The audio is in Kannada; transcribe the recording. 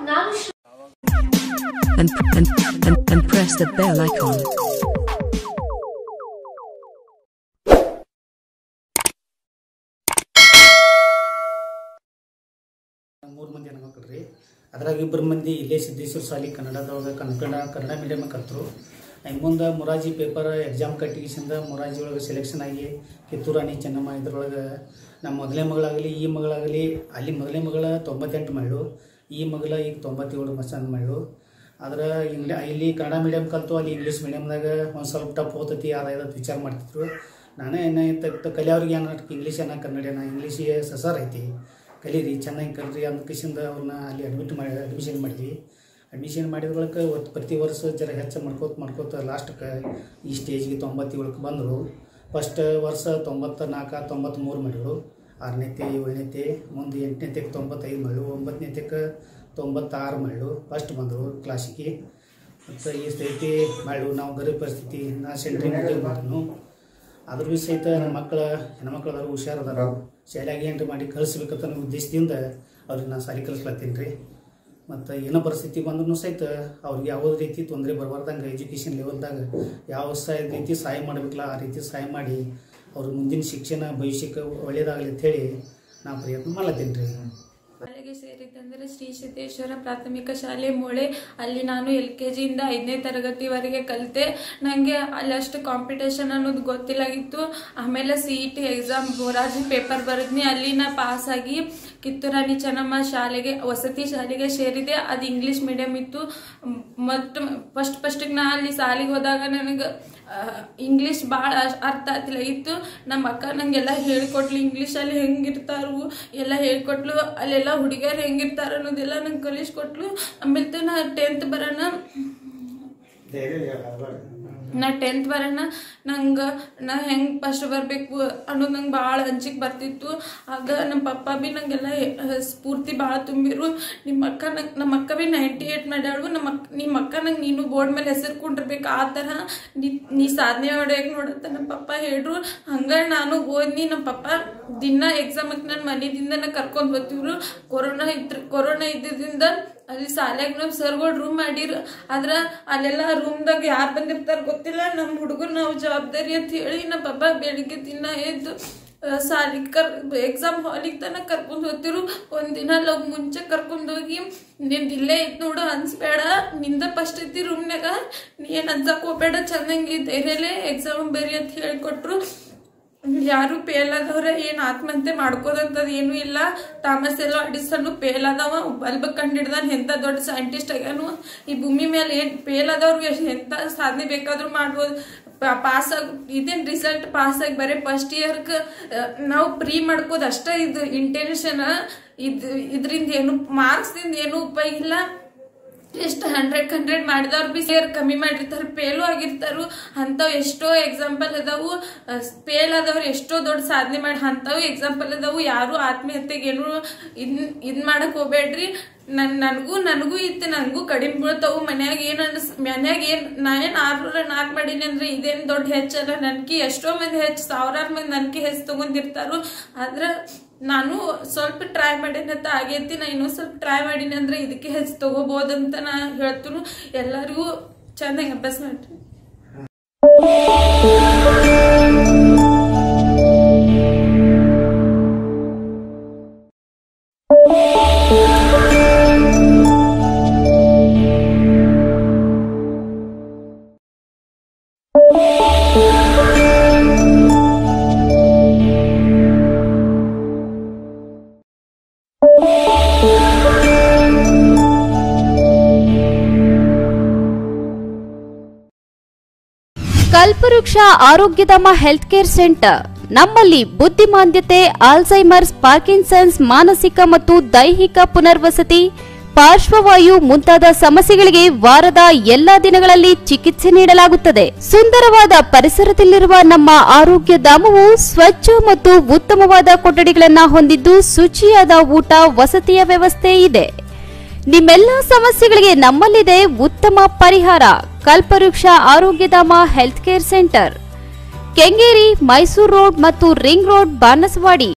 ನಾನು ಶ್ರ- and, and, and, and press the bell icon. ಮೂರು ಮಂದಿ ಹೆಣ್ಮಕ್ಳು ರೀ ಅದ್ರಾಗ ಇಬ್ಬರು ಮಂದಿ ಇಲ್ಲೇ ಸಿದ್ದೇಶ್ವರ ಶಾಲಿ ಕನ್ನಡದೊಳಗೆ ಕನ್ನಡ ಕನ್ನಡ ಮೀಡಿಯಮ್ ಕಲ್ತರು ಮುಂದೆ ಮೊರಾಜಿ ಪೇಪರ್ ಎಕ್ಸಾಮ್ ಕಟ್ಟಿಗೆಸಿಂದ ಮೊರಾಜಿ ಒಳಗೆ ಸೆಲೆಕ್ಷನ್ ಆಗಿ ಕಿತ್ತೂರಾಣಿ ಚೆನ್ನಮ್ಮ ಇದ್ರೊಳಗೆ ನಮ್ಮ ಮೊದಲನೇ ಮಗಳಾಗಲಿ ಈ ಮಗಳಾಗಲಿ ಅಲ್ಲಿ ಮೊದಲನೇ ಮಗಳ ತೊಂಬತ್ತೆಂಟು ಮಗಳು ಈ ಮಗಳ ಈಗ ತೊಂಬತ್ತೇಳು ಮಸ್ತಾನ ಮಗಳು ಆದ್ರೆ ಇಂಗ್ಲಿ ಇಲ್ಲಿ ಕನ್ನಡ ಮೀಡಿಯಮ್ ಕಲ್ತು ಅಲ್ಲಿ ಇಂಗ್ಲೀಷ್ ಮೀಡಿಯಮ್ದಾಗ ಒಂದು ಸ್ವಲ್ಪ ಟಫ್ ಹೋಗ್ತೈತಿ ಅದಾಯ್ತು ವಿಚಾರ ಮಾಡ್ತಿದ್ರು ನಾನೇ ಏನಾಯ್ತು ಕಲಿಯವ್ರಿಗೆ ಏನ ಇಂಗ್ಲೀಷ್ ಏನ ಕನ್ನಡ ಏನ ಇಂಗ್ಲೀಷಿಗೆ ಸಸಾರ ಐತಿ ಕಲೀರಿ ಚೆನ್ನಾಗಿ ಕಲ್ರಿ ಅಂದ ಕಿಸಿಂದ ಅವ್ರನ್ನ ಅಲ್ಲಿ ಅಡ್ಮಿಟ್ ಮಾಡಿ ಅಡ್ಮಿಷನ್ ಮಾಡಿದ್ವಿ ಅಡ್ಮಿಷನ್ ಮಾಡಿದ ಬಳಿಕ ಒಟ್ಟು ಪ್ರತಿ ವರ್ಷ ಜರ ಹೆಚ್ಚು ಮಾಡ್ಕೋತ ಮಾಡ್ಕೋತ ಲಾಸ್ಟ್ಗೆ ಈ ಸ್ಟೇಜ್ಗೆ ತೊಂಬತ್ತೇಳಕ್ಕೆ ಬಂದರು ಫಸ್ಟ್ ವರ್ಷ ತೊಂಬತ್ತ ನಾಲ್ಕು ತೊಂಬತ್ತ್ಮೂರು ಮಾಡಿದ್ರು ಆರನೇತೆ ಏಳನೇತೆ ಮುಂದೆ ಎಂಟನೇತೆಗೆ ತೊಂಬತ್ತೈದು ಮಗಳು ಒಂಬತ್ತನೇತೆಗೆ ತೊಂಬತ್ತಾರು ಮಗಳು ಫಸ್ಟ್ ಬಂದರು ಕ್ಲಾಸಿಗೆ ಮತ್ತು ಈ ಸ್ಥಿತಿ ಮಗಳು ನಾವು ಗರೀಬ್ ಪರಿಸ್ಥಿತಿ ನಾ ಸೆಂಟ್ರಿಂಗ್ ಉದ್ಯೋಗ ಮಾಡಿದ್ನು ಅದ್ರ ಬಿ ಸಹಿತ ನಮ್ಮ ಮಕ್ಕಳ ಹೆಣ್ಮಕ್ಳು ಅದಾರು ಹುಷಾರದಾರ ಶಾಲೆಯಾಗಿ ಏನ್ರಿ ಮಾಡಿ ಕಳಿಸ್ಬೇಕಂತ ಅನ್ನೋ ಉದ್ದೇಶದಿಂದ ಅವ್ರಿಗೆ ನಾನು ಶಾಲೆ ಕಲಿಸ್ಲತ್ತೀನಿ ರೀ ಮತ್ತು ಏನೋ ಪರಿಸ್ಥಿತಿ ಬಂದ್ರೂ ಸಹಿತ ಅವ್ರಿಗೆ ಯಾವುದೇ ರೀತಿ ತೊಂದರೆ ಬರಬಾರ್ದಂಗೆ ಎಜುಕೇಷನ್ ಲೆವೆಲ್ದಾಗ ಯಾವ ಸಹ ರೀತಿ ಸಹಾಯ ಮಾಡಬೇಕಲ್ಲ ಆ ರೀತಿ ಸಹಾಯ ಮಾಡಿ ಅವ್ರ ಮುಂದಿನ ಶಿಕ್ಷಣ ಭವಿಷ್ಯಕ್ಕೆ ಒಳ್ಳೆಯದಾಗಲಿ ಅಂತೇಳಿ ನಾನು ಪ್ರಯತ್ನ ಮಾಡ್ಲತ್ತೀನಿ ರೀ ಶಾಲೆಗೆ ಸೇರಿದಂದರೆ ಶ್ರೀ ಸಿದ್ದೇಶ್ವರ ಪ್ರಾಥಮಿಕ ಶಾಲೆ ಮೂಳೆ ಅಲ್ಲಿ ನಾನು ಎಲ್ ಕೆ ಜಿಯಿಂದ ಐದನೇ ತರಗತಿವರೆಗೆ ಕಲಿತೆ ನನಗೆ ಅಲ್ಲಿ ಅಷ್ಟು ಕಾಂಪಿಟೇಷನ್ ಅನ್ನೋದು ಗೊತ್ತಿಲ್ಲಾಗಿತ್ತು ಆಮೇಲೆ C E T exam Morarji paper ಬರೆದ್ನಿ ಅಲ್ಲಿ ನಾ ಪಾಸ್ ಆಗಿ ಕಿತ್ತೂರಾಣಿ ಚೆನ್ನಮ್ಮ ಶಾಲೆಗೆ ವಸತಿ ಶಾಲೆಗೆ ಸೇರಿದೆ ಅದು ಇಂಗ್ಲೀಷ್ ಮೀಡಿಯಮ್ ಇತ್ತು ಮತ್ತು ಫಸ್ಟ್ ಫಸ್ಟಿಗೆ ನಾ ಅಲ್ಲಿ ಶಾಲೆಗೆ ಹೋದಾಗ ನನಗೆ ಇಂಗ್ಲೀಷ್ ಭಾಳ ಅರ್ಥ ಆಗ್ತಿಲ್ಲ ಇತ್ತು ನಮ್ಮ ಅಕ್ಕ ನಂಗೆಲ್ಲ ಹೇಳ್ಕೊಟ್ಲು ಇಂಗ್ಲೀಷಲ್ಲಿ ಹೆಂಗಿರ್ತಾರು ಎಲ್ಲ ಹೇಳ್ಕೊಟ್ಲು ಅಲ್ಲೆಲ್ಲ ಹುಡುಗಿಯರು ಹೆಂಗಿರ್ತಾರ ಅನ್ನೋದೆಲ್ಲ ನಂಗೆ ಕಲಿಸ್ಕೊಟ್ಲು ಆಮೇಲೆ ನಾ ಟೆಂತ್ ಬರೋಣ ನಾ ಟೆಂತ್ ಬರೋಣ ನಂಗೆ ನಾ ಹೆಂಗೆ ಫಸ್ಟ್ ಬರಬೇಕು ಅನ್ನೋದು ನಂಗೆ ಭಾಳ ಹಂಚಿಕೆ ಬರ್ತಿತ್ತು ಆಗ ನಮ್ಮ ಪಪ್ಪ ಬಿ ನಂಗೆಲ್ಲ ಹೆ- ಸ್ಫೂರ್ತಿ ಭಾಳ ತುಂಬಿರು ನಿಮ್ಮ ಅಕ್ಕ ನಂಗೆ ನಮ್ಮ ಅಕ್ಕ ಬಿ ನೈಂಟಿ ಏಯ್ಟ್ ಮಾಡ್ಯಾಳು ನಮ್ಮ ಅಕ್ಕ ನಿಮ್ಮ ಅಕ್ಕ ನಂಗೆ ನೀನು ಬೋರ್ಡ್ ಮೇಲೆ ಹೆಸರು ಕೊಂಡಿರ್ಬೇಕು ಆ ಥರ ನೀ ನೀ ಸಾಧನೆ ಹೊಡೆಯಕ್ಕೆ ನೋಡುತ್ತ ನಮ್ಮ ಪಪ್ಪ ಹೇಳ್ರು ಹಂಗೆ ನಾನು ಓದ್ನಿ ನಮ್ಮ ಪಪ್ಪ ದಿನ ಎಕ್ಸಾಮಕ್ಕೆ ನನ್ನ ಮನೆಯಿಂದ ಕರ್ಕೊಂಡು ಬರ್ತಿದ್ರು ಕೊರೋನಾ ಇದ್ರ ಕೊರೋನಾ ಇದ್ದಿದ್ದರಿಂದ ಅಲ್ಲಿ ಶಾಲ್ಯಾಗ ನಮ್ಮ ಸರ್ಗಳು ರೂಮ್ ಮಾಡಿರು ಆದ್ರ ಅಲ್ಲೆಲ್ಲ ರೂಮ್ದಾಗ ಯಾರು ಬಂದಿರ್ತಾರ ಗೊತ್ತಿಲ್ಲ ನಮ್ಮ ಹುಡುಗರು ನಾವು ಜವಾಬ್ದಾರಿ ಅಂತ ಹೇಳಿ ನಮ್ಮ ಪಪ್ಪ ಬೆಳಿಗ್ಗೆ ದಿನ ಎದ್ದು ಸಾಲಿಗೆ ಕರ್ ಎಕ್ಸಾಮ್ ಹಾಲಿಗೆ ತನಕ ಕರ್ಕೊಂಡು ಹೋಗ್ತಿರು ಒಂದಿನ ಲವ್ ಮುಂಚೆ ಕರ್ಕೊಂಡು ಹೋಗಿ ನಿಂದು ಇಲ್ಲೇ ಇತ್ತು ನೋಡು ಅನ್ಸ್ಬೇಡ ನಿಂದ ಫಸ್ಟ್ ಐತಿ ರೂಮ್ನಾಗ ನೀ ಏನು ಅನ್ಸಕ್ ಹೋಗ್ಬೇಡ ಚೆನ್ನಾಗಿ ಧೈರ್ಯಲೇ ಎಕ್ಸಾಮ್ ಬರಿ ಅಂತ ಹೇಳಿಕೊಟ್ರು ಯಾರು ಫೇಲ್ ಆದವ್ರೆ ಏನು ಆತ್ಮಹತ್ಯೆ ಮಾಡ್ಕೋದಂಥದ್ದು ಏನೂ ಇಲ್ಲ ಥಾಮಸ್ ಎಲ್ಲೋ ಅಡಿಸನ್ನು ಫೇಲ್ ಆದವ ಬಲ್ಬ್ ಕಂಡಿಡ್ದಾನ ಎಂಥ ದೊಡ್ಡ ಸೈಂಟಿಸ್ಟ್ ಆಗ್ಯಾನು ಈ ಭೂಮಿ ಮೇಲೆ ಏನು ಫೇಲ್ ಆದವ್ರಿಗೆ ಎಷ್ಟು ಎಂಥ ಸಾಧನೆ ಬೇಕಾದ್ರೂ ಮಾಡ್ಬೋದು ಪಾಸ್ ಆಗಿ ಇದೇನು ರಿಸಲ್ಟ್ ಪಾಸ್ ಆಗಿ ಬರೀ ಫಸ್ಟ್ ಇಯರ್ಗೆ ನಾವು ಪ್ರೀ ಮಾಡ್ಕೋದು ಅಷ್ಟೇ ಇದು ಇಂಟೆನ್ಷನ್ ಇದು ಇದರಿಂದ ಏನು ಮಾರ್ಕ್ಸ್ದಿಂದ ಏನೂ ಉಪಯೋಗ ಇಲ್ಲ ಎಷ್ಟು ಹಂಡ್ರೆಡ್ ಹಂಡ್ರೆಡ್ ಮಾಡಿದವ್ರು ಬಿ ಸೇರ್ ಕಮ್ಮಿ ಮಾಡಿರ್ತಾರೆ ಫೇಲು ಆಗಿರ್ತಾರು ಅಂಥವು ಎಷ್ಟೋ ಎಕ್ಸಾಂಪಲ್ ಅದಾವು ಫೇಲ್ ಆದವ್ರು ಎಷ್ಟೋ ದೊಡ್ಡ ಸಾಧನೆ ಮಾಡಿ ಅಂಥವು ಎಕ್ಸಾಂಪಲ್ ಅದಾವು ಯಾರು ಆತ್ಮಹತ್ಯೆಗೆ ಏನು ಇದ್ ಇದ್ ಮಾಡಕ್ ಹೋಗ್ಬೇಡ್ರಿ ನನ್ ನನಗೂ ನನಗೂ ಇತ್ತು ನನಗೂ ಕಡಿಮೆ ಬೀಳ್ತಾವು ಮನ್ಯಾಗ ಏನು ಅನ್ಸ್ ಮನ್ಯಾಗ ಏನು ನಾ ಏನು ಆರ್ನೂರ ನಾಲ್ಕು ಮಾಡೀನಿ ಅಂದ್ರೆ ಇದೇನು ದೊಡ್ಡ ಹೆಚ್ಚಲ್ಲ ನನ್ಕಿ ಎಷ್ಟೋ ಮಂದಿ ಹೆಚ್ಚು ಸಾವಿರಾರು ಮಂದಿ ನನ್ಕಿ ಹೆಚ್ಚು ತಗೊಂಡಿರ್ತಾರು ಆದ್ರೆ ನಾನು ಸ್ವಲ್ಪ ಟ್ರೈ ಮಾಡೀನಂತ ಆಗೈತಿ ನಾ ಇನ್ನೂ ಸ್ವಲ್ಪ ಟ್ರೈ ಮಾಡೀನಿ ಅಂದ್ರೆ ಇದಕ್ಕೆ ಹೆಚ್ಚು ತಗೋಬೋದಂತ ನಾ ಹೇಳ್ತೀನಿ ಎಲ್ಲರಿಗೂ ಚೆನ್ನಾಗಿ ಅಭ್ಯಾಸ ಮಾಡ್ರಿ ಕಲ್ಪವೃಕ್ಷ ಆರೋಗ್ಯಧಾಮ ಹೆಲ್ತ್ ಕೇರ್ ಸೆಂಟರ್ ನಮ್ಮಲ್ಲಿ ಬುದ್ಧಿಮಾಂದ್ಯತೆ ಆಲ್ಝೈಮರ್ಸ್ ಪಾರ್ಕಿನ್ಸನ್ಸ್ ಮಾನಸಿಕ ಮತ್ತು ದೈಹಿಕ ಪುನರ್ವಸತಿ ಪಾರ್ಶ್ವವಾಯು ಮುಂತಾದ ಸಮಸ್ಯೆಗಳಿಗೆ ವಾರದ ಎಲ್ಲಾ ದಿನಗಳಲ್ಲಿ ಚಿಕಿತ್ಸೆ ನೀಡಲಾಗುತ್ತದೆ ಸುಂದರವಾದ ಪರಿಸರದಲ್ಲಿರುವ ನಮ್ಮ ಆರೋಗ್ಯ ಧಾಮವು ಸ್ವಚ್ಛ ಮತ್ತು ಉತ್ತಮವಾದ ಕೊಠಡಿಗಳನ್ನ ಹೊಂದಿದ್ದು ಶುಚಿಯಾದ ಊಟ ವಸತಿಯ ವ್ಯವಸ್ಥೆ ಇದೆ ನಿಮ್ಮೆಲ್ಲ ಸಮಸ್ಯೆಗಳಿಗೆ ನಮ್ಮಲ್ಲಿದೆ ಉತ್ತಮ ಪರಿಹಾರ Kalpavriksha Arogyadhama health care centre Kengeri Mysore road ಮತ್ತು ರಿಂಗ್ ರೋಡ್ ಬಾನಸವಾಡಿ